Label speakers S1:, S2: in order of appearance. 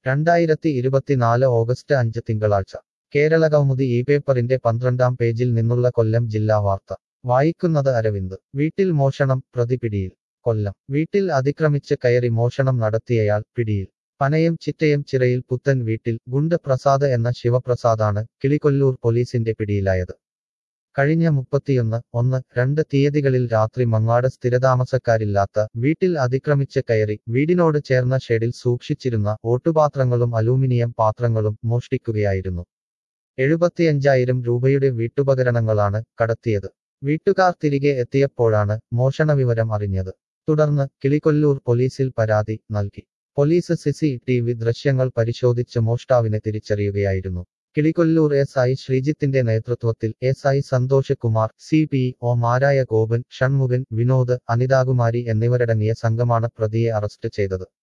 S1: രണ്ടായിരത്തി ഇരുപത്തിനാല് ഓഗസ്റ്റ് അഞ്ച് തിങ്കളാഴ്ച കേരളകൗമുദി ഈ പേപ്പറിന്റെ പന്ത്രണ്ടാം പേജിൽ നിന്നുള്ള കൊല്ലം ജില്ലാ വാർത്ത വായിക്കുന്നത് അരവിന്ദ് വീട്ടിൽ മോഷണം പ്രതി പിടിയിൽ കൊല്ലം വീട്ടിൽ അതിക്രമിച്ച് കയറി മോഷണം നടത്തിയയാൾ പിടിയിൽ പനയം ചിറ്റയം ചിറയിൽ പുത്തൻ വീട്ടിൽ ഗുണ്ട് പ്രസാദ് എന്ന ശിവപ്രസാദാണ് കിളികൊല്ലൂർ പോലീസിന്റെ പിടിയിലായത് കഴിഞ്ഞ മുപ്പത്തിയൊന്ന് ഒന്ന് രണ്ട് തീയതികളിൽ രാത്രി മങ്ങാട് സ്ഥിരതാമസക്കാരില്ലാത്ത വീട്ടിൽ അതിക്രമിച്ച് കയറി വീടിനോട് ചേർന്ന ഷെഡിൽ സൂക്ഷിച്ചിരുന്ന ഓട്ടുപാത്രങ്ങളും അലൂമിനിയം പാത്രങ്ങളും മോഷ്ടിക്കുകയായിരുന്നു എഴുപത്തിയഞ്ചായിരം രൂപയുടെ വീട്ടുപകരണങ്ങളാണ് കടത്തിയത് വീട്ടുകാർ തിരികെ എത്തിയപ്പോഴാണ് മോഷണവിവരം അറിഞ്ഞത് തുടർന്ന് കിളികൊല്ലൂർ പോലീസിൽ പരാതി നൽകി പോലീസ് സിസി ടി വി ദൃശ്യങ്ങൾ പരിശോധിച്ച് മോഷ്ടാവിനെ തിരിച്ചറിയുകയായിരുന്നു കിളികൊല്ലൂർ എസ് ഐ ശ്രീജിത്തിന്റെ നേതൃത്വത്തിൽ S I Santhosh Kumar C P ഒമാരായ ഗോപൻ ഷൺമുഖൻ വിനോദ് അനിതാകുമാരി എന്നിവരടങ്ങിയ സംഘമാണ് പ്രതിയെ അറസ്റ്റ് ചെയ്തത്